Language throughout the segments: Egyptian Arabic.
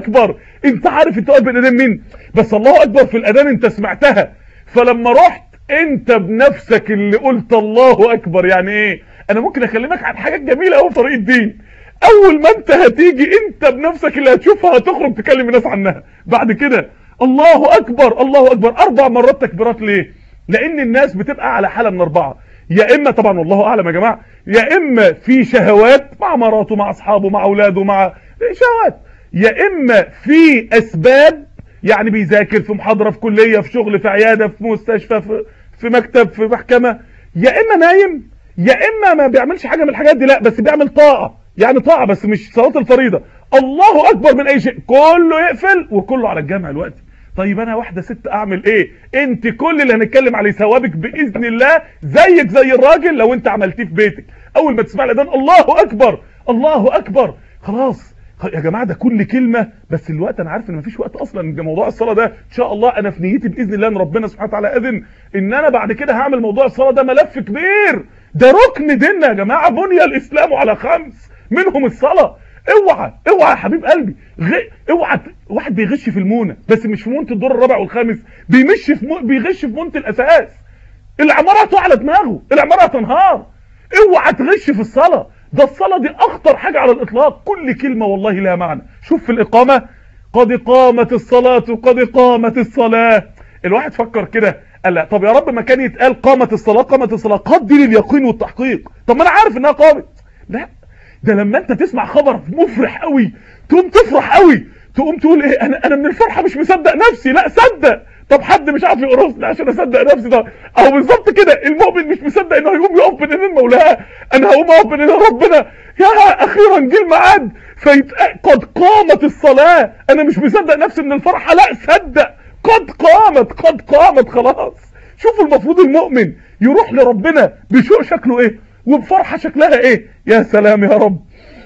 اكبر انت عارف انت واقف بين ايدين مين بس الله اكبر في الاذان انت سمعتها فلما رحت انت بنفسك اللي قلت الله اكبر يعني ايه انا ممكن اكلمك عن حاجات جميله قوي في طريق الدين اول ما انت هتيجي انت بنفسك اللي هتشوفها هتخرج تكلم الناس عنها بعد كده الله اكبر الله اكبر اربع مرات تكبيرات ليه لان الناس بتبقى على حاله من اربعه يا اما طبعا والله اعلم يا جماعه يا اما في شهوات مع مراته مع اصحابه مع اولاده مع شهوات يا اما في اسباب يعني بيذاكر في محاضره في كليه في شغل في عياده في مستشفى في, في مكتب في محكمه يا اما نايم يا اما ما بيعملش حاجه من الحاجات دي لا بس بيعمل طاعه يعني طاعه بس مش صلاه الفريضه الله اكبر من اي شيء كله يقفل وكله على الجامع دلوقتي طيب انا واحده ست اعمل ايه انت كل اللي هنتكلم عليه ثوابك باذن الله زيك زي الراجل لو انت عملتيه في بيتك اول ما تسمع الاذان الله اكبر الله اكبر خلاص يا جماعه ده كل كلمه بس الوقت انا عارف ان مفيش وقت اصلا ده موضوع الصلاه ده ان شاء الله انا في نيتي باذن الله ان ربنا سبحانه وتعالى اذن ان انا بعد كده هعمل موضوع الصلاه ده ملف كبير ده ركن ديننا يا جماعه بني الاسلام على خمس منهم الصلاه اوعى اوعى يا حبيب قلبي غ... اوعى واحد بيغش في المونه بس مش في مونه الدور الرابع والخامس بيمشي في م... بيغش في مونه الاساس العماره هتقع على دماغه العماره هتنهار اوعى تغش في الصلاه ده الصلاه دي اخطر حاجه على الاطلاق كل كلمه والله لها معنى شوف في الاقامه قد قامت الصلاه قد قامت الصلاه الواحد فكر كده قال لا طب يا رب ما كان يتقال قامت الصلاه قامت الصلاه قد دي لليقين والتحقيق طب ما انا عارف انها قامت لا ده لما انت تسمع خبر مفرح قوي تقوم تفرح قوي تقوم تقول ايه انا انا من الفرحه مش مصدق نفسي لا صدق طب حد مش عارف يقرصني عشان اصدق نفسي ده اهو بالظبط كده المؤمن مش مصدق انه هيقوم يقف بين ايدين مولاه انا هقوم اقف بين ايدين ربنا يا اخيرا جه الميعاد فيت... قد قامت الصلاه انا مش مصدق نفسي من الفرحه لا صدق قد قامت قد قامت خلاص شوفوا المفروض المؤمن يروح لربنا بشوق شكله ايه وبفرحه شكلها ايه يا سلام يا رب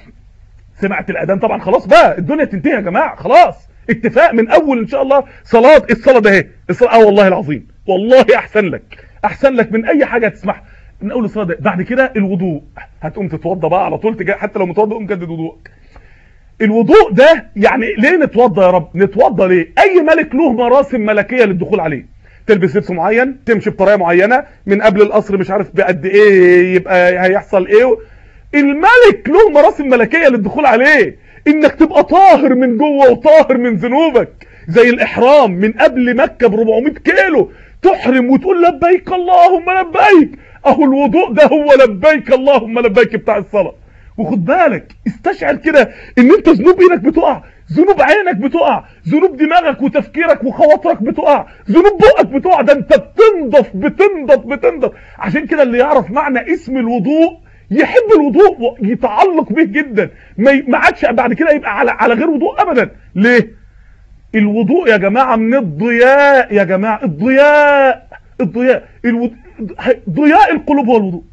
سمعت الاذان طبعا خلاص بقى الدنيا تنتهي يا جماعه خلاص اتفاق من اول ان شاء الله صلاه الصلاه ده اهي الصلاه اه والله العظيم والله احسن لك احسن لك من اي حاجه تسمعها من اول الصلاه ده بعد كده الوضوء هتقوم تتوضى بقى على طول تجا حتى لو متوضى قوم جدد وضوءك الوضوء ده يعني ليه نتوضى يا رب نتوضى ليه اي ملك له مراسم ملكيه للدخول عليه تلبس لبس معين تمشي بطريقه معينه من قبل القصر مش عارف بقد ايه يبقى هيحصل ايه الملك له مراسم ملكيه للدخول عليه انك تبقى طاهر من جوه وطاهر من ذنوبك زي الاحرام من قبل مكه ب 400 كيلو تحرم وتقول لبيك اللهم لبيك اهو الوضوء ده هو لبيك اللهم لبيك بتاع الصلاه وخد بالك استشعر كده ان انت ذنوب ايدك بتقع ذنوب عينك بتقع ذنوب دماغك وتفكيرك وخواطرك بتقع ذنوب بقك بتقع ده انت بتنضف بتنضف بتنضف عشان كده اللي يعرف معنى اسم الوضوء يحب الوضوء يتعلق به جدا ما عادش بعد كده يبقى على على غير وضوء ابدا ليه الوضوء يا جماعه من الضياء يا جماعه الضياء الضياء الوضوء ضياء القلوب هو الوضوء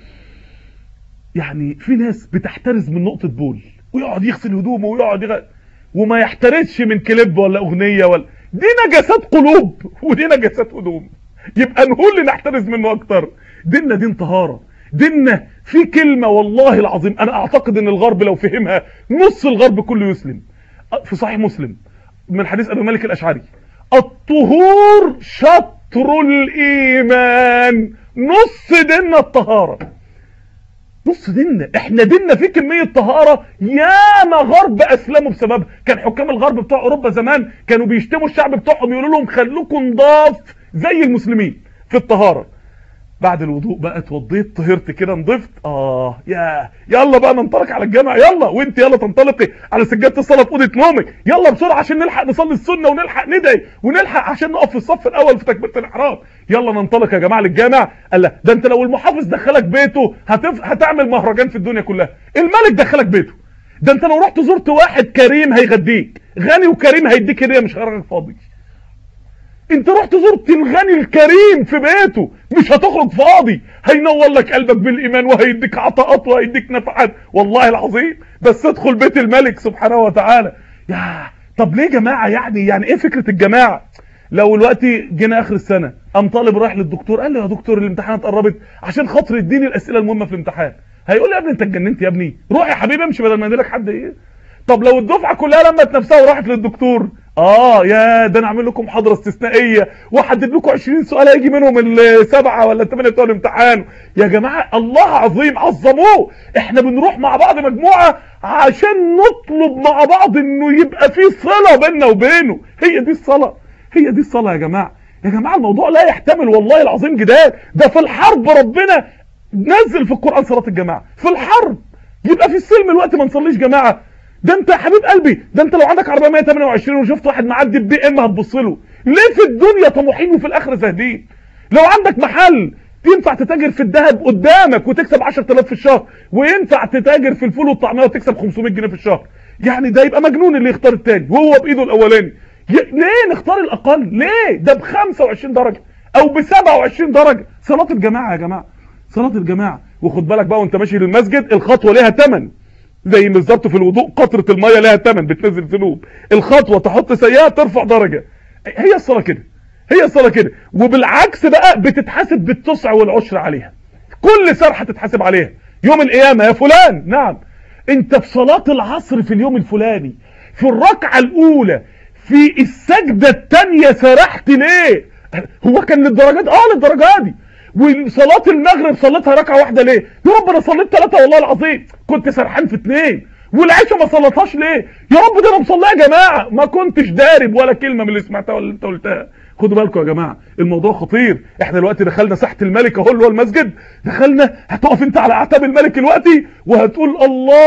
يعني في ناس بتحترز من نقطه بول ويقعد يغسل هدومه ويقعد يغ... وما يحترزش من كليب ولا اغنيه ولا دي نجاسات قلوب ودي نجاسات هدوم يبقى نقول اللي نحترز منه اكتر ديننا دين طهاره ديننا في كلمة والله العظيم انا اعتقد ان الغرب لو فهمها نص الغرب كله يسلم في صحيح مسلم من حديث ابي مالك الاشعري الطهور شطر الايمان نص ديننا الطهارة نص ديننا احنا ديننا فيه كمية طهارة ياما غرب اسلموا بسببها كان حكام الغرب بتوع اوروبا زمان كانوا بيشتموا الشعب بتوعهم يقولوا لهم خلوكم نضاف زي المسلمين في الطهارة بعد الوضوء بقى اتوضيت طهرت كده نضفت اه يا يلا بقى ننطلق على الجامع يلا وانت يلا تنطلقي على سجاده الصلاه في اوضه نومك يلا بسرعه عشان نلحق نصلي السنه ونلحق ندعي ونلحق عشان نقف في الصف الاول في تكبيره الاحرام يلا ننطلق يا جماعه للجامع قال لا ده انت لو المحافظ دخلك بيته هتف... هتعمل مهرجان في الدنيا كلها الملك دخلك بيته ده انت لو رحت زرت واحد كريم هيغديك غني وكريم هيديك هديه مش هيخرجك فاضي انت رحت زرت الغني الكريم في بيته مش هتخرج فاضي هينور لك قلبك بالايمان وهيديك عطاءات وهيديك نفعات والله العظيم بس ادخل بيت الملك سبحانه وتعالى يا طب ليه جماعه يعني يعني ايه فكره الجماعه لو دلوقتي جينا اخر السنه قام طالب رايح للدكتور قال له يا دكتور الامتحانات قربت عشان خاطر اديني الاسئله المهمه في الامتحان هيقول لي يا ابني انت اتجننت يا ابني روح يا حبيبي امشي بدل ما يديلك حد ايه طب لو الدفعه كلها لمت نفسها وراحت للدكتور اه يا ده انا اعمل لكم محاضره استثنائيه واحدد لكم 20 سؤال هيجي منهم السبعه ولا الثمانيه بتوع الامتحان يا جماعه الله عظيم عظموه احنا بنروح مع بعض مجموعه عشان نطلب مع بعض انه يبقى في صله بيننا وبينه هي دي الصلاه هي دي الصلاه يا جماعه يا جماعه الموضوع لا يحتمل والله العظيم جدال ده في الحرب ربنا نزل في القران صلاه الجماعه في الحرب يبقى في السلم الوقت ما نصليش جماعه ده انت يا حبيب قلبي ده انت لو عندك عربيه 128 وشفت واحد معدي بي ام هتبص له ليه في الدنيا طموحين وفي الاخره زاهدين لو عندك محل ينفع تتاجر في الذهب قدامك وتكسب 10000 في الشهر وينفع تتاجر في الفول والطعميه وتكسب 500 جنيه في الشهر يعني ده يبقى مجنون اللي يختار التاني وهو بايده الاولاني ي... ليه نختار الاقل ليه ده ب 25 درجه او ب 27 درجه صلاه الجماعه يا جماعه صلاه الجماعه وخد بالك بقى وانت ماشي للمسجد الخطوه ليها ثمن زي بالظبط في الوضوء قطره الميه لها ثمن بتنزل ذنوب الخطوه تحط سيئه ترفع درجه هي الصلاه كده هي الصلاه كده وبالعكس بقى بتتحاسب بالتسع والعشر عليها كل سرحه تتحاسب عليها يوم القيامه يا فلان نعم انت في صلاه العصر في اليوم الفلاني في الركعه الاولى في السجده الثانيه سرحت ليه هو كان للدرجات اه للدرجات دي وصلاة المغرب صليتها ركعة واحدة ليه يا رب انا صليت ثلاثة والله العظيم كنت سرحان في اثنين والعشاء ما صليتهاش ليه يا رب ده انا مصليها يا جماعة ما كنتش دارب ولا كلمة من اللي سمعتها ولا اللي انت قلتها خدوا بالكم يا جماعة الموضوع خطير احنا دلوقتي دخلنا ساحة الملك اهو اللي هو المسجد دخلنا هتقف انت على اعتاب الملك دلوقتي وهتقول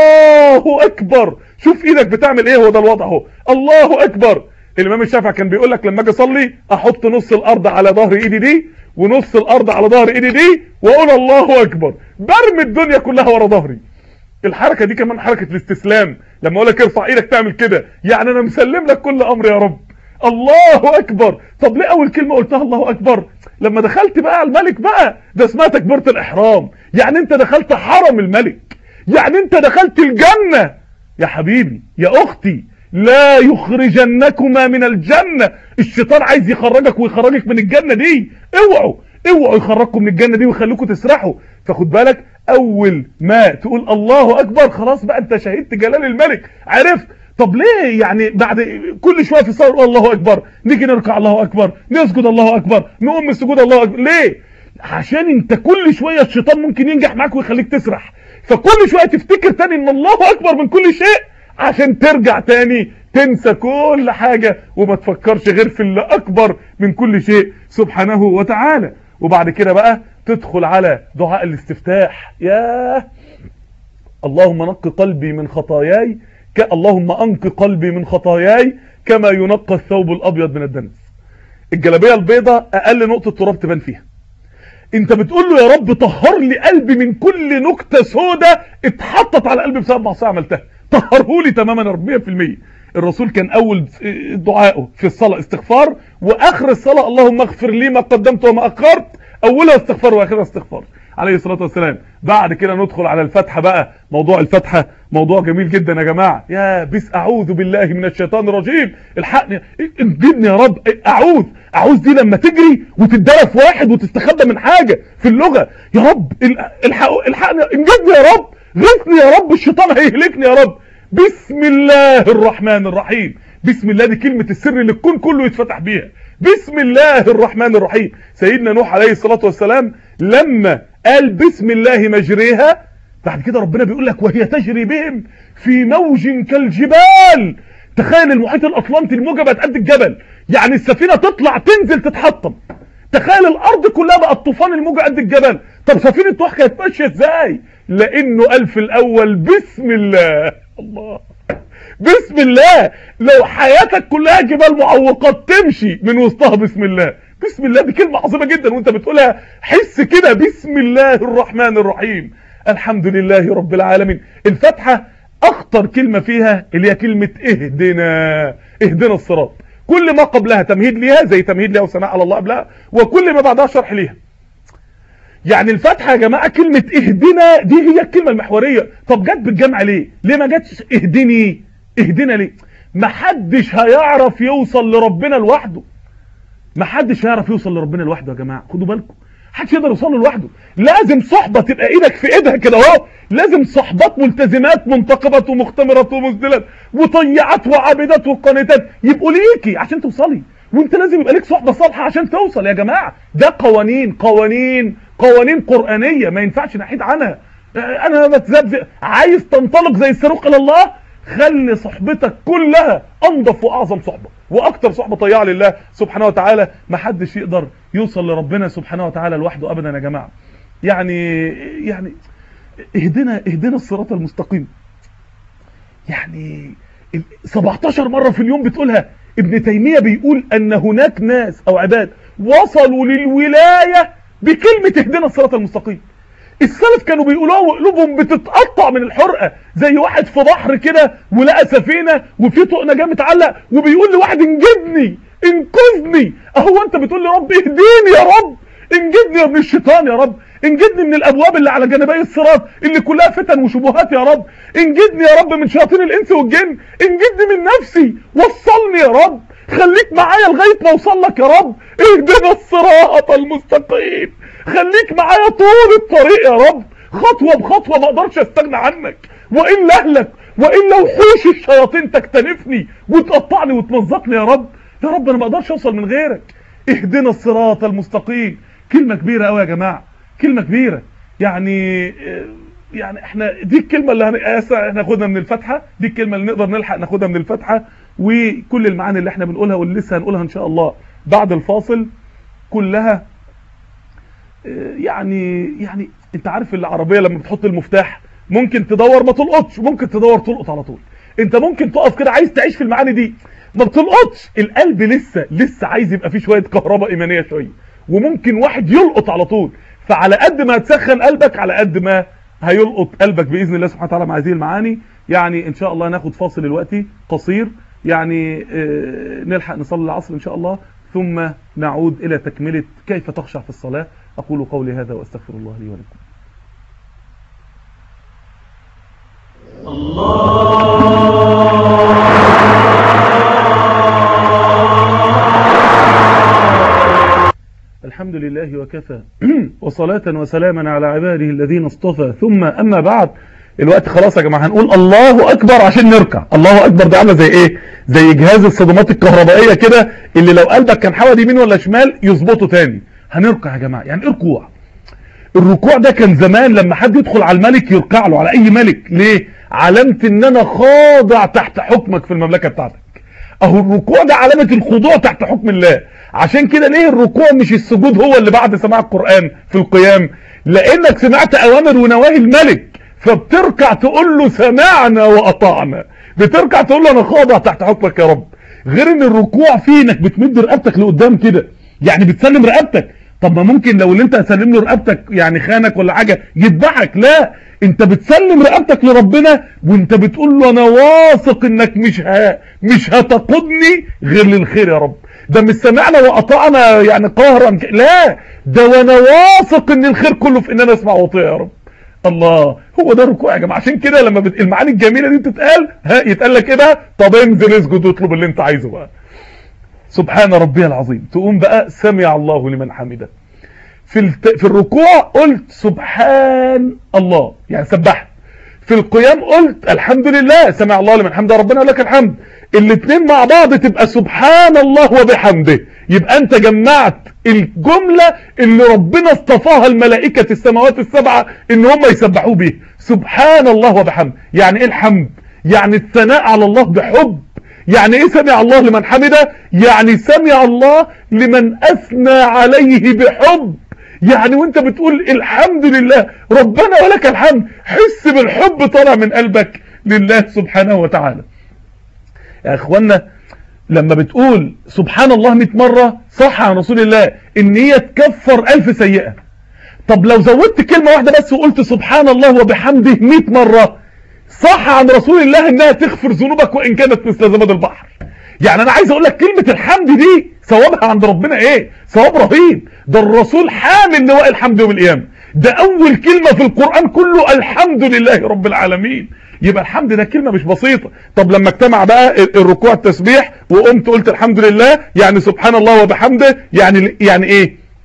الله اكبر شوف ايدك بتعمل ايه هو ده الوضع اهو الله اكبر الامام الشافعي كان بيقول لك لما اجي اصلي احط نص الارض على ظهر ايدي دي ونص الارض على ظهر ايدي دي واقول الله اكبر برمي الدنيا كلها ورا ظهري الحركه دي كمان حركه الاستسلام لما اقول لك ارفع ايدك تعمل كده يعني انا مسلم لك كل امر يا رب الله اكبر طب ليه اول كلمه قلتها الله اكبر لما دخلت بقى على الملك بقى ده اسمها تكبيره الاحرام يعني انت دخلت حرم الملك يعني انت دخلت الجنه يا حبيبي يا اختي لا يخرجنكما من الجنة الشيطان عايز يخرجك ويخرجك من الجنة دي اوعوا اوعوا يخرجكم من الجنة دي ويخلوكم تسرحوا فخد بالك اول ما تقول الله اكبر خلاص بقى انت شهدت جلال الملك عرفت طب ليه يعني بعد كل شويه في الصلاه الله اكبر نيجي نركع الله اكبر نسجد الله اكبر نقوم السجود الله اكبر ليه عشان انت كل شويه الشيطان ممكن ينجح معاك ويخليك تسرح فكل شويه تفتكر تاني ان الله اكبر من كل شيء عشان ترجع تاني تنسى كل حاجة وما تفكرش غير في اللي اكبر من كل شيء سبحانه وتعالى وبعد كده بقى تدخل على دعاء الاستفتاح ياه اللهم نق قلبي من خطاياي ك... اللهم انق قلبي من خطاياي كما ينقى الثوب الابيض من الدنس الجلابيه البيضاء اقل نقطه تراب تبان فيها انت بتقول له يا رب طهر لي قلبي من كل نكته سودة اتحطت على قلبي بسبب معصيه عملتها طهره لي تماما 100% الرسول كان اول دعائه في الصلاه استغفار واخر الصلاه اللهم اغفر لي ما قدمت وما اخرت اولها استغفار واخرها استغفار عليه الصلاه والسلام بعد كده ندخل على الفتحه بقى موضوع الفتحه موضوع جميل جدا يا جماعه يا بس اعوذ بالله من الشيطان الرجيم الحقني انجدني يا رب اعوذ اعوذ دي لما تجري وتتدرى في واحد وتستخبى من حاجه في اللغه يا رب الحق الحقني انجدني يا رب غثني يا رب الشيطان هيهلكني يا رب بسم الله الرحمن الرحيم بسم الله دي كلمة السر اللي الكون كله يتفتح بيها بسم الله الرحمن الرحيم سيدنا نوح عليه الصلاة والسلام لما قال بسم الله مجريها بعد كده ربنا بيقول لك وهي تجري بهم في موج كالجبال تخيل المحيط الاطلنطي الموجة بقت قد الجبل يعني السفينة تطلع تنزل تتحطم تخيل الارض كلها بقت طوفان الموجة قد الجبل طب سفينة نوح كانت ماشية ازاي لانه قال في الاول بسم الله الله بسم الله لو حياتك كلها جبال معوقات تمشي من وسطها بسم الله بسم الله دي كلمة عظيمة جدا وانت بتقولها حس كده بسم الله الرحمن الرحيم الحمد لله رب العالمين الفاتحة اخطر كلمة فيها اللي هي كلمة اهدنا اهدنا الصراط كل ما قبلها تمهيد ليها زي تمهيد ليها وثناء على الله قبلها وكل ما بعدها شرح ليها يعني الفاتحه يا جماعه كلمه اهدنا دي هي الكلمه المحوريه طب جت بالجمع ليه ليه ما جاتش اهدني اهدنا ليه محدش هيعرف يوصل لربنا لوحده محدش هيعرف يوصل لربنا لوحده يا جماعه خدوا بالكم محدش يقدر يوصل له لوحده لازم صحبه تبقى ايدك في ايدها كده اهو لازم صحبات ملتزمات منتقبات ومختمرات ومسدلات وطيعات وعابدات وقانتات يبقوا ليكي عشان توصلي وانت لازم يبقى ليك صحبه صالحه عشان توصل يا جماعه ده قوانين قوانين قوانين قرانيه ما ينفعش نحيد عنها انا بتذبذب عايز تنطلق زي الصاروخ الى الله خلي صحبتك كلها انضف واعظم صحبه واكتر صحبه طيعه لله سبحانه وتعالى ما حدش يقدر يوصل لربنا سبحانه وتعالى لوحده ابدا يا جماعه يعني يعني اهدنا اهدنا الصراط المستقيم يعني 17 مره في اليوم بتقولها ابن تيميه بيقول ان هناك ناس او عباد وصلوا للولايه بكلمه اهدنا الصراط المستقيم السلف كانوا بيقولوها وقلوبهم بتتقطع من الحرقه زي واحد في بحر كده ولقى سفينه وفي طوق نجاه متعلق وبيقول لواحد انجدني انقذني اهو انت بتقول لرب اهديني يا رب انجدني من الشيطان يا رب انجدني من الابواب اللي على جانبي الصراط اللي كلها فتن وشبهات يا رب انجدني يا رب من شياطين الانس والجن انجدني من نفسي وصلني يا رب خليك معايا لغايه ما اوصل لك يا رب اهدنا الصراط المستقيم خليك معايا طول الطريق يا رب خطوه بخطوه ما اقدرش استغنى عنك والا اهلك والا وحوش الشياطين تكتنفني وتقطعني وتمزقني يا رب يا رب انا ما اقدرش اوصل من غيرك اهدنا الصراط المستقيم كلمه كبيره قوي يا جماعه كلمه كبيره يعني يعني احنا دي الكلمه اللي هناخدها من الفاتحه دي الكلمه اللي نقدر نلحق ناخدها من الفاتحه وكل المعاني اللي احنا بنقولها واللي لسه هنقولها ان شاء الله بعد الفاصل كلها يعني يعني انت عارف العربيه لما بتحط المفتاح ممكن تدور ما تلقطش ممكن تدور تلقط على طول انت ممكن تقف كده عايز تعيش في المعاني دي ما بتلقطش القلب لسه لسه عايز يبقى فيه شويه كهرباء ايمانيه شويه وممكن واحد يلقط على طول فعلى قد ما تسخن قلبك على قد ما هيلقط قلبك باذن الله سبحانه وتعالى مع هذه المعاني يعني ان شاء الله ناخد فاصل دلوقتي قصير يعني اه نلحق نصلي العصر ان شاء الله ثم نعود الى تكمله كيف تخشع في الصلاه اقول قولي هذا واستغفر الله لي ولكم الحمد لله وكفى وصلاة وسلاما على عباده الذين اصطفى ثم أما بعد الوقت خلاص يا جماعة هنقول الله أكبر عشان نركع الله أكبر ده عامله زي إيه زي جهاز الصدمات الكهربائية كده اللي لو قلبك كان حوال يمين ولا شمال يظبطه تاني هنركع يا جماعة يعني ركوع الركوع ده كان زمان لما حد يدخل على الملك يركع له على أي ملك ليه علامة ان انا خاضع تحت حكمك في المملكة بتاعتك اهو الركوع ده علامة الخضوع تحت حكم الله عشان كده ليه الركوع مش السجود هو اللي بعد سماع القرآن في القيام لانك سمعت اوامر ونواهي الملك فبتركع تقول له سمعنا واطعنا بتركع تقول له انا خاضع تحت حكمك يا رب غير ان الركوع فيه انك بتمد رقبتك لقدام كده يعني بتسلم رقبتك طب ما ممكن لو اللي انت هسلم له رقبتك يعني خانك ولا حاجة يذبحك لا انت بتسلم رقبتك لربنا وانت بتقول له انا واثق انك مش ها مش هتقودني غير للخير يا رب ده مش سمعنا وقطعنا يعني قهرا لا ده وانا واثق ان الخير كله في ان انا اسمع واطيع يا رب الله هو ده الركوع يا جماعه عشان كده لما بت... المعاني الجميله دي تتقال ها يتقال لك ايه بقى طب انزل اسجد واطلب اللي انت عايزه بقى سبحان ربي العظيم تقوم بقى سمع الله لمن حمده في الت... في الركوع قلت سبحان الله يعني سبحت في القيام قلت الحمد لله سمع الله لمن حمده ربنا ولك الحمد الاثنين مع بعض تبقى سبحان الله وبحمده يبقى انت جمعت الجملة اللي ربنا اصطفاها الملائكة السماوات السبعة ان هم يسبحوا به سبحان الله وبحمده يعني ايه الحمد يعني الثناء على الله بحب يعني ايه سمع الله لمن حمده يعني سمع الله لمن اثنى عليه بحب يعني وانت بتقول الحمد لله ربنا ولك الحمد حس بالحب طالع من قلبك لله سبحانه وتعالى يا اخوانا لما بتقول سبحان الله 100 مرة صح عن رسول الله ان هي تكفر الف سيئة طب لو زودت كلمة واحدة بس وقلت سبحان الله وبحمده 100 مرة صح عن رسول الله انها تغفر ذنوبك وان كانت مثل زبد البحر يعني انا عايز اقول لك كلمة الحمد دي ثوابها عند ربنا ايه ثواب رهيب ده الرسول حامل لواء الحمد يوم القيامه ده اول كلمة في القرآن كله الحمد لله رب العالمين يبقى الحمد ده كلمة مش بسيطة طب لما اجتمع بقى الركوع التسبيح وقمت قلت الحمد لله يعني سبحان الله وبحمده يعني يعني ايه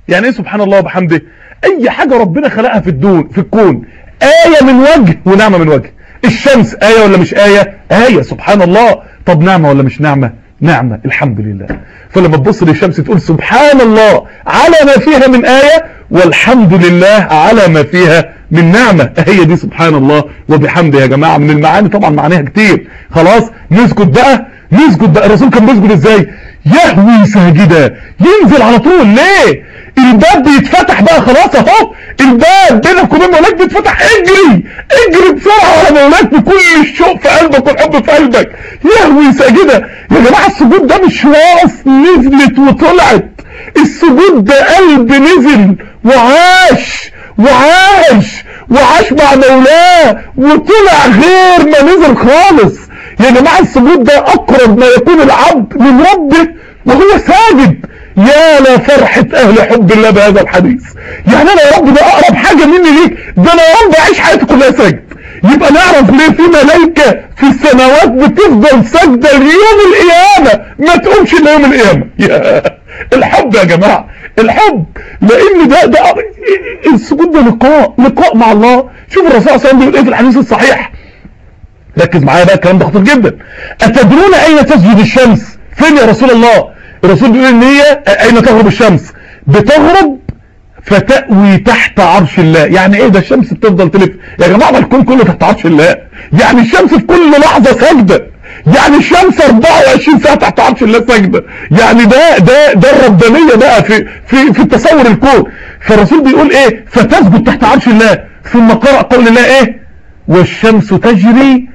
يعني ايه سبحان الله وبحمده اي حاجة ربنا خلقها في الدون في الكون آية من وجه ونعمة من وجه الشمس آية ولا مش آية آية سبحان الله طب نعمة ولا مش نعمة نعمة الحمد لله فلما تبص للشمس تقول سبحان الله على ما فيها من آية والحمد لله على ما فيها من نعمة هي دي سبحان الله وبحمده يا جماعة من المعاني طبعا معانيها كتير خلاص نسجد بقى نسجد بقى الرسول كان بيسجد ازاي يهوي ساجدا ينزل على طول ليه الباب بيتفتح بقى خلاص اهو الباب بينك وبين مولاك بيتفتح اجري اجري بسرعه على مولاك بكل الشوق في قلبك والحب في قلبك يهوي ساجدا يا جماعه السجود ده مش راس نزلت وطلعت السجود ده قلب نزل وعاش وعاش وعاش مع مولاه وطلع غير ما نزل خالص يا جماعه السجود ده اقرب ما يكون العبد من ربه وهو ساجد يا لفرحة اهل حب الله بهذا الحديث يعني انا يا رب ده اقرب حاجة مني ليك ده انا يا رب اعيش حياتي كلها سجد يبقى نعرف ليه في ملايكة في السماوات بتفضل سجدة ليوم القيامة ما تقومش الا يوم القيامة يا الحب يا جماعة الحب لان ده ده السجود ده لقاء لقاء مع الله شوف الرسول صلى الله عليه وسلم بيقول ايه في الحديث الصحيح ركز معايا بقى الكلام ده خطير جدا اتدرون اين تسجد الشمس فين يا رسول الله الرسول بيقول ان هي اين تغرب الشمس بتغرب فتأوي تحت عرش الله يعني ايه ده الشمس بتفضل تلف يا جماعة ده الكون كله تحت عرش الله يعني الشمس في كل لحظة سجدة يعني الشمس 24 ساعة تحت عرش الله سجدة يعني ده ده ده الربانية بقى في في في تصور الكون فالرسول بيقول ايه فتسجد تحت عرش الله ثم قرأ قول الله ايه والشمس تجري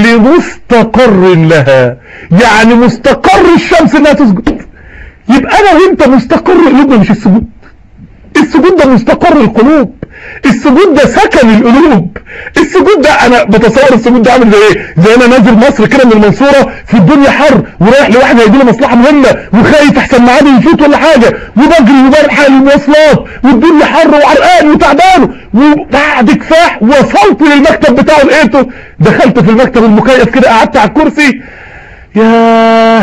لمستقر لها يعني مستقر الشمس انها تسجد يبقى انا وانت مستقر قلوبنا مش السجود السجود ده مستقر القلوب السجود ده سكن القلوب السجود ده انا بتصور السجود ده عامل زي ايه زي انا نازل مصر كده من المنصوره في الدنيا حر ورايح لواحد هيجي له مصلحه مهمه وخايف احسن معادي يفوت ولا حاجه وبجري وبلحق المواصلات والدنيا حر وعرقان وتعبان وبعد كفاح وصلت للمكتب بتاعه لقيته دخلت في المكتب المكيف كده قعدت على الكرسي ياه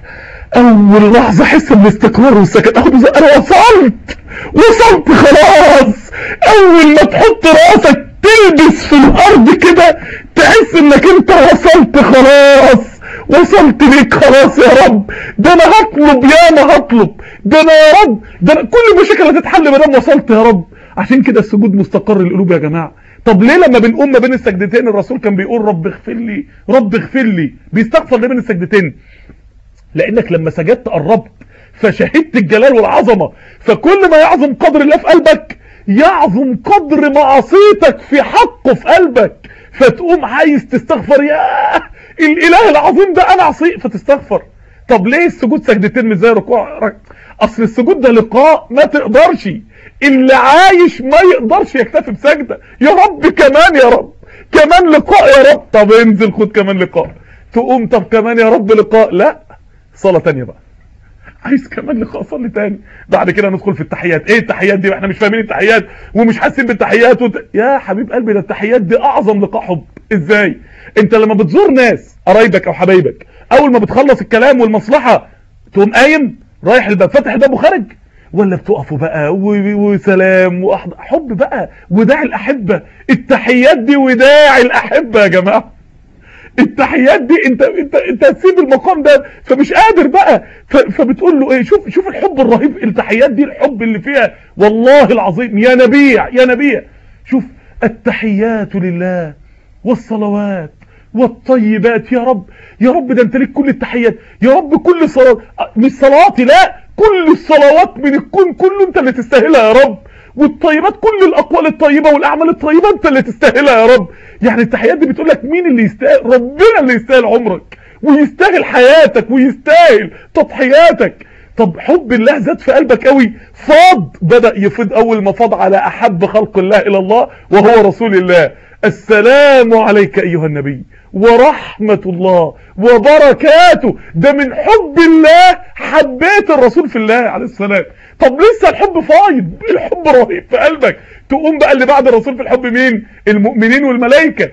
اول لحظة احس بالاستقرار والسكن اخد انا وصلت وصلت خلاص اول ما تحط راسك تلبس في الارض كده تحس انك انت وصلت خلاص وصلت ليك خلاص يا رب ده انا هطلب يا ما هطلب ده انا يا رب ده أنا كل المشاكل هتتحل ما دام وصلت يا رب عشان كده السجود مستقر القلوب يا جماعه طب ليه لما بنقوم ما بين السجدتين الرسول كان بيقول رب اغفر لي رب اغفر لي بيستغفر ليه بين السجدتين لانك لما سجدت قربت فشهدت الجلال والعظمة فكل ما يعظم قدر الله في قلبك يعظم قدر معصيتك في حقه في قلبك فتقوم عايز تستغفر يا الاله العظيم ده انا عصيه فتستغفر طب ليه السجود سجدتين مش زي ركوع اصل السجود ده لقاء ما تقدرش اللي عايش ما يقدرش يكتفي بسجدة يا رب كمان يا رب كمان لقاء يا رب طب انزل خد كمان لقاء تقوم طب كمان يا رب لقاء لا صلاة تانية بقى عايز كمان لقاء صلي تاني بعد كده ندخل في التحيات ايه التحيات دي احنا مش فاهمين التحيات ومش حاسين بالتحيات وت... يا حبيب قلبي ده التحيات دي اعظم لقاء حب ازاي انت لما بتزور ناس قرايبك او حبايبك اول ما بتخلص الكلام والمصلحة تقوم قايم رايح الباب فاتح الباب وخارج ولا بتقفوا بقى وسلام وأحضر حب بقى وداع الاحبة التحيات دي وداع الاحبة يا جماعة التحيات دي انت انت انت هتسيب المقام ده فمش قادر بقى فبتقول له ايه شوف شوف الحب الرهيب التحيات دي الحب اللي فيها والله العظيم يا نبيع يا نبيع شوف التحيات لله والصلوات والطيبات يا رب يا رب ده انت ليك كل التحيات يا رب كل صلاه مش صلاتي لا كل الصلوات من الكون كله انت اللي تستاهلها يا رب والطيبات كل الاقوال الطيبة والاعمال الطيبة انت اللي تستاهلها يا رب يعني التحيات دي بتقول لك مين اللي يستاهل ربنا اللي يستاهل عمرك ويستاهل حياتك ويستاهل تضحياتك طب حب الله زاد في قلبك قوي فاض بدأ يفيض اول ما فاض على احب خلق الله الى الله وهو رسول الله السلام عليك ايها النبي ورحمة الله وبركاته ده من حب الله حبيت الرسول في الله عليه السلام طب لسه الحب فايض الحب رهيب في قلبك تقوم بقى اللي بعد الرسول في الحب مين المؤمنين والملائكة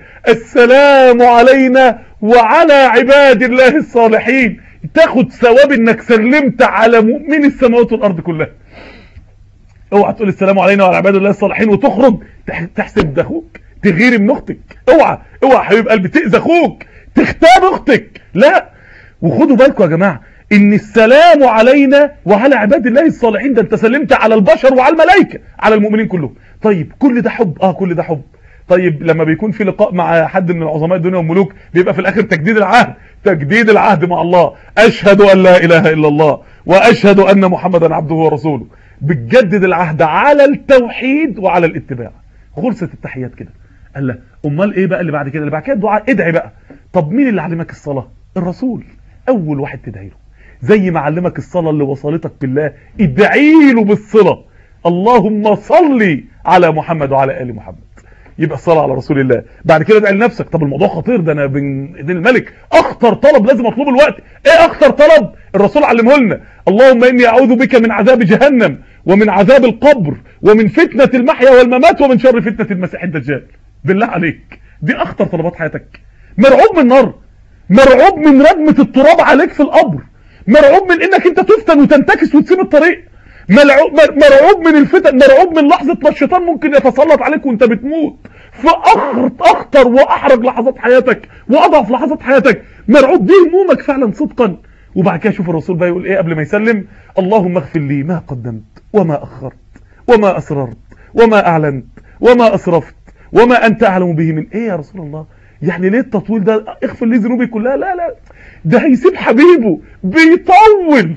السلام علينا وعلى عباد الله الصالحين تاخد ثواب انك سلمت على مؤمن السماوات والارض كلها اوعى تقول السلام علينا وعلى عباد الله الصالحين وتخرج تح- تحسب ده اخوك تغيري من اختك اوعى اوعى حبيب قلبي تاذي اخوك تختار اختك لا وخدوا بالكم يا جماعه ان السلام علينا وعلى عباد الله الصالحين ده انت سلمت على البشر وعلى الملائكه على المؤمنين كلهم طيب كل ده حب اه كل ده حب طيب لما بيكون في لقاء مع حد من العظماء الدنيا والملوك بيبقى في الاخر تجديد العهد تجديد العهد مع الله اشهد ان لا اله الا الله واشهد ان محمدا عبده ورسوله بتجدد العهد على التوحيد وعلى الاتباع خلصت التحيات كده قال له امال ايه بقى اللي بعد كده اللي بعد كده الدعاء ادعي بقى طب مين اللي علمك الصلاه الرسول اول واحد تدعي له زي ما علمك الصلاه اللي وصلتك بالله ادعي له بالصله اللهم صل على محمد وعلى ال محمد يبقى الصلاه على رسول الله بعد كده ادعي لنفسك طب الموضوع خطير ده انا بين ايدين الملك اخطر طلب لازم اطلبه الوقت ايه اخطر طلب الرسول علمه لنا اللهم اني اعوذ بك من عذاب جهنم ومن عذاب القبر ومن فتنه المحيا والممات ومن شر فتنه المسيح الدجال بالله عليك دي اخطر طلبات حياتك مرعوب من النار مرعوب من ردمه التراب عليك في القبر مرعوب من انك انت تفتن وتنتكس وتسيب الطريق ملعوب مرعوب من الفتن مرعوب من لحظة ما الشيطان ممكن يتسلط عليك وانت بتموت في اخر اخطر واحرج لحظات حياتك واضعف لحظات حياتك مرعوب دي همومك فعلا صدقا وبعد كده شوف الرسول بقى يقول ايه قبل ما يسلم اللهم اغفر لي ما قدمت وما اخرت وما اسررت وما اعلنت وما اسرفت وما انت اعلم به من ايه يا رسول الله يعني ليه التطويل ده اغفر لي ذنوبي كلها لا لا ده هيسيب حبيبه بيطول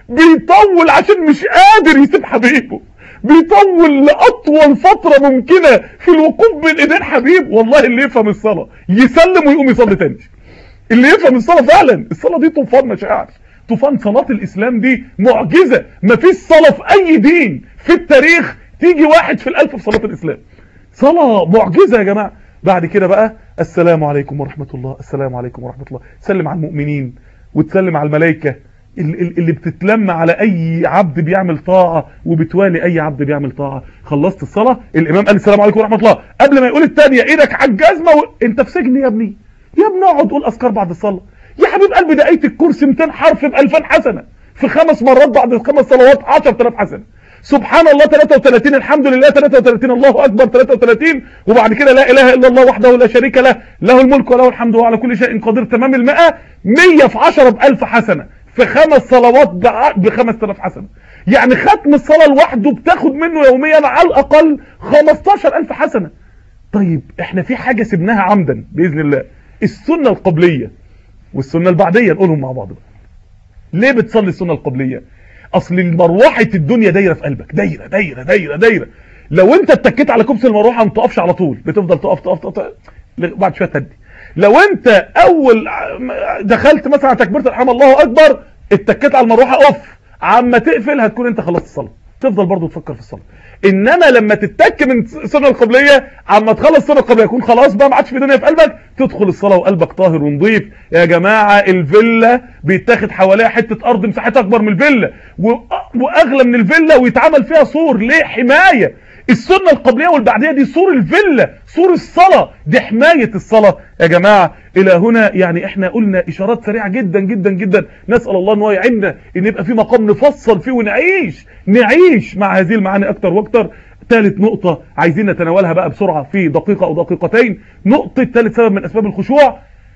بيطول عشان مش قادر يسيب حبيبه بيطول لأطول فترة ممكنة في الوقوف بين ايدين حبيب والله اللي يفهم الصلاة يسلم ويقوم يصلي تاني اللي يفهم الصلاة فعلا الصلاة دي طوفان مشاعر طوفان صلاة الإسلام دي معجزة مفيش صلاة في أي دين في التاريخ تيجي واحد في الألف في صلاة الإسلام صلاة معجزة يا جماعة بعد كده بقى السلام عليكم ورحمة الله السلام عليكم ورحمة الله سلم على المؤمنين وتسلم على الملائكة اللي بتتلم على اي عبد بيعمل طاعة وبتوالي اي عبد بيعمل طاعة خلصت الصلاة الامام قال السلام عليكم ورحمة الله قبل ما يقول التانية ايدك على الجزمة و... انت في سجن يا ابني يا ابني اقعد قول اذكار بعد الصلاة يا حبيب قلبي ده ايه الكرسي 200 حرف ب 2000 حسنة في خمس مرات بعد الخمس صلوات 10000 حسنة سبحان الله 33 الحمد لله 33 الله اكبر 33 وبعد كده لا اله الا الله وحده لا شريك له له الملك وله الحمد وهو على كل شيء قدير تمام المئة 100 في 10 ب 1000 حسنة في خمس صلوات ب 5000 حسنة يعني ختم الصلاة لوحده بتاخد منه يوميا على الاقل 15000 حسنة طيب احنا في حاجة سبناها عمدا باذن الله السنة القبلية والسنة البعدية نقولهم مع بعض بقى ليه بتصلي السنة القبلية اصل مروحة الدنيا دايرة في قلبك دايرة دايرة دايرة دايرة لو انت اتكيت على كبس المروحة ما تقفش على طول بتفضل تقف تقف تقف بعد شوية تهدي لو انت اول دخلت مثلا على تكبيره الحرام الله اكبر اتكيت على المروحه اوف عما تقفل هتكون انت خلصت الصلاه تفضل برضو تفكر في الصلاه انما لما تتك من السنه القبليه عما تخلص السنه القبليه يكون خلاص بقى ما عادش في دنيا في قلبك تدخل الصلاه وقلبك طاهر ونظيف يا جماعه الفيلا بيتاخد حواليها حته ارض مساحتها اكبر من الفيلا واغلى من الفيلا ويتعمل فيها سور ليه حمايه السنة القبلية والبعدية دي سور الفيلا سور الصلاة دي حماية الصلاة يا جماعة الى هنا يعني احنا قلنا اشارات سريعة جدا جدا جدا نسأل الله ان هو يعيننا ان يبقى في مقام نفصل فيه ونعيش نعيش مع هذه المعاني اكتر واكتر ثالث نقطة عايزين نتناولها بقى بسرعة في دقيقة او دقيقتين نقطة ثالث سبب من اسباب الخشوع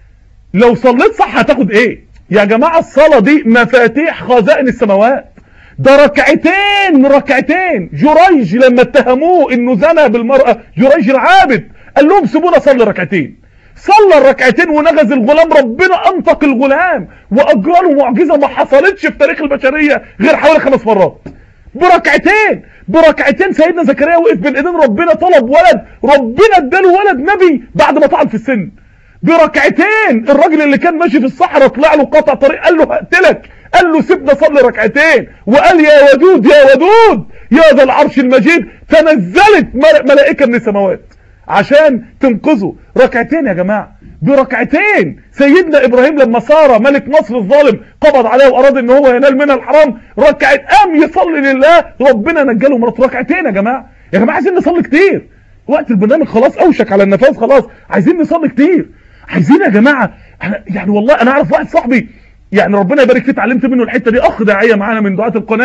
لو صليت صح هتاخد ايه يا جماعة الصلاة دي مفاتيح خزائن السماوات ده ركعتين ركعتين جريج لما اتهموه انه زنى بالمرأة جريج العابد قال لهم سيبونا صلي ركعتين صلى الركعتين ونغز الغلام ربنا انطق الغلام واجرى له معجزة ما حصلتش في تاريخ البشرية غير حوالي خمس مرات بركعتين بركعتين سيدنا زكريا وقف بين ايدين ربنا طلب ولد ربنا اداله ولد نبي بعد ما طعن في السن بركعتين الراجل اللي كان ماشي في الصحراء طلع له قطع طريق قال له هقتلك قال له سيبنا صلي ركعتين وقال يا ودود يا ودود يا ذا العرش المجيد تنزلت ملائكة من السماوات عشان تنقذه ركعتين يا جماعة بركعتين سيدنا ابراهيم لما صار ملك مصر الظالم قبض عليه واراد ان هو ينال منها الحرام ركعت قام يصلي لله ربنا نجله مراته ركعتين يا جماعة يا جماعة عايزين نصلي كتير وقت البرنامج خلاص اوشك على النفاذ خلاص عايزين نصلي كتير عايزين يا جماعة يعني والله انا اعرف واحد صاحبي يعني ربنا يبارك فيه اتعلمت منه الحته دي اخ داعيه معانا من دعاه القناه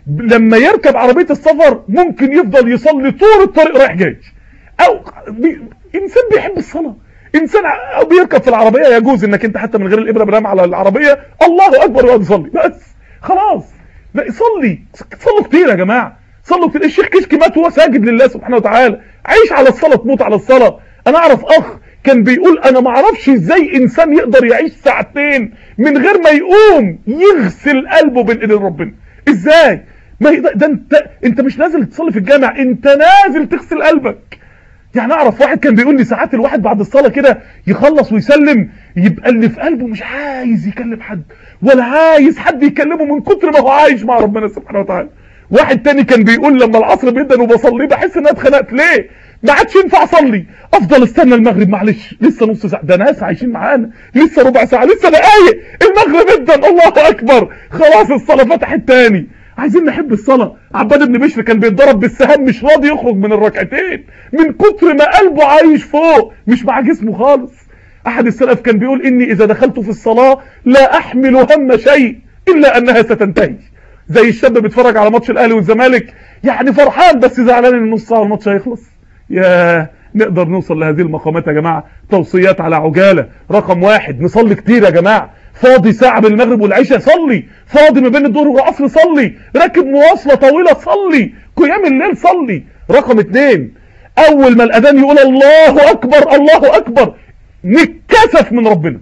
لما يركب عربية السفر ممكن يفضل يصلي طول الطريق رايح جاي او بي... انسان بيحب الصلاة انسان او بيركب في العربية يجوز انك انت حتى من غير الابرة بنام على العربية الله اكبر ويقعد يصلي بس خلاص لا صلي صلوا كتير يا جماعة صلوا كتير الشيخ كشكي مات وهو ساجد لله سبحانه وتعالى عيش على الصلاة تموت على الصلاة انا اعرف اخ كان بيقول انا ما اعرفش ازاي انسان يقدر يعيش ساعتين من غير ما يقوم يغسل قلبه بين ايدين ربنا ازاي ما يقدر ده انت انت مش نازل تصلي في الجامع انت نازل تغسل قلبك يعني اعرف واحد كان بيقول لي ساعات الواحد بعد الصلاه كده يخلص ويسلم يبقى اللي في قلبه مش عايز يكلم حد ولا عايز حد يكلمه من كتر ما هو عايش مع ربنا سبحانه وتعالى واحد تاني كان بيقول لما العصر بيدن وبصلي بحس ان انا اتخنقت ليه ما عادش ينفع اصلي افضل استنى المغرب معلش لسه نص ساعه ده ناس عايشين معانا لسه ربع ساعه لسه دقايق المغرب ادن الله اكبر خلاص الصلاه فتحت تاني عايزين نحب الصلاة عباد بن بشر كان بيتضرب بالسهام مش راضي يخرج من الركعتين من كتر ما قلبه عايش فوق مش مع جسمه خالص احد السلف كان بيقول اني اذا دخلت في الصلاة لا احمل هم شيء الا انها ستنتهي زي الشاب بيتفرج على ماتش الاهلي والزمالك يعني فرحان بس زعلان ان نص ساعه الماتش هيخلص يا نقدر نوصل لهذه المقامات يا جماعه توصيات على عجاله رقم واحد نصلي كتير يا جماعه فاضي ساعة بين المغرب والعشاء صلي فاضي ما بين الظهر والعصر صلي راكب مواصلة طويلة صلي قيام الليل صلي رقم اتنين اول ما الاذان يقول الله اكبر الله اكبر نتكسف من ربنا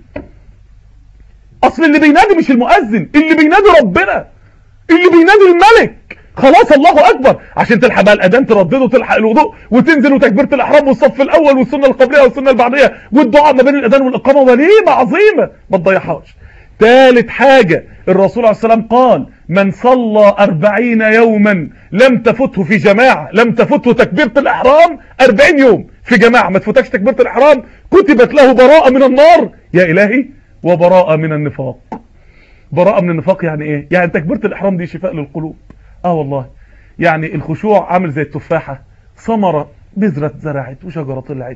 اصل اللي بينادي مش المؤذن اللي بينادي ربنا اللي بينادي الملك خلاص الله اكبر عشان تلحق بقى الاذان تردده تلحق الوضوء وتنزل وتكبيره الاحرام والصف الاول والسنه القبليه والسنه البعديه والدعاء ما بين الاذان والاقامه وليمه عظيمه ما تضيعهاش ثالث حاجة الرسول عليه السلام قال من صلى أربعين يوما لم تفته في جماعة لم تفته تكبيرة الإحرام أربعين يوم في جماعة ما تفوتكش تكبيرة الإحرام كتبت له براءة من النار يا إلهي وبراءة من النفاق براءة من النفاق يعني إيه يعني تكبيرة الإحرام دي شفاء للقلوب آه والله يعني الخشوع عامل زي التفاحة ثمرة بذرة زرعت وشجرة طلعت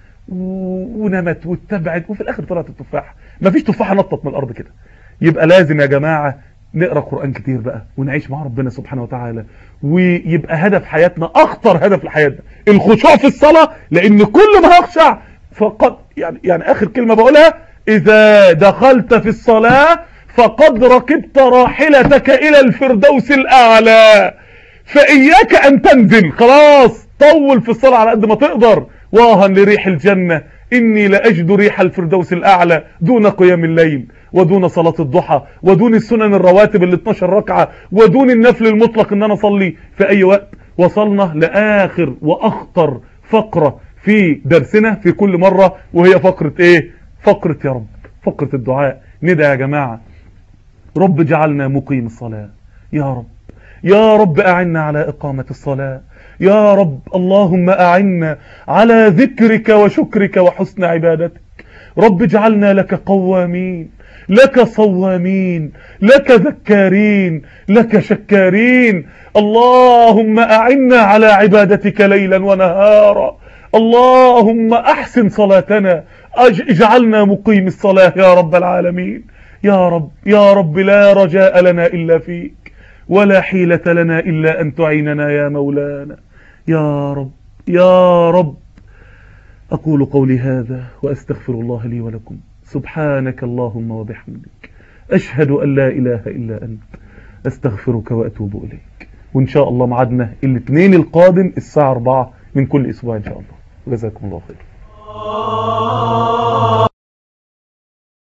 ونمت واتبعت وفي الاخر طلعت التفاحه مفيش تفاحه نطت من الارض كده يبقى لازم يا جماعه نقرا قران كتير بقى ونعيش مع ربنا سبحانه وتعالى ويبقى هدف حياتنا اخطر هدف لحياتنا الخشوع في الصلاه لان كل ما هخشع فقد يعني يعني اخر كلمه بقولها اذا دخلت في الصلاه فقد ركبت راحلتك الى الفردوس الاعلى فاياك ان تنزل خلاص طول في الصلاه على قد ما تقدر واها لريح الجنة إني لأجد ريح الفردوس الأعلى دون قيام الليل ودون صلاة الضحى ودون السنن الرواتب ال 12 ركعة ودون النفل المطلق إن أنا أصلي في أي وقت وصلنا لآخر وأخطر فقرة في درسنا في كل مرة وهي فقرة إيه فقرة يا رب فقرة الدعاء ندى يا جماعة رب جعلنا مقيم الصلاة يا رب يا رب أعنا على إقامة الصلاة يا رب اللهم أعنا على ذكرك وشكرك وحسن عبادتك رب اجعلنا لك قوامين لك صوامين لك ذكارين لك شكارين اللهم أعنا على عبادتك ليلا ونهارا اللهم أحسن صلاتنا اجعلنا مقيم الصلاة يا رب العالمين يا رب يا رب لا رجاء لنا إلا فيك ولا حيلة لنا إلا أن تعيننا يا مولانا يا رب يا رب أقول قولي هذا وأستغفر الله لي ولكم سبحانك اللهم وبحمدك أشهد أن لا إله إلا أنت أستغفرك وأتوب إليك وإن شاء الله معدنا الاثنين القادم الساعة 4 من كل أسبوع إن شاء الله جزاكم الله خير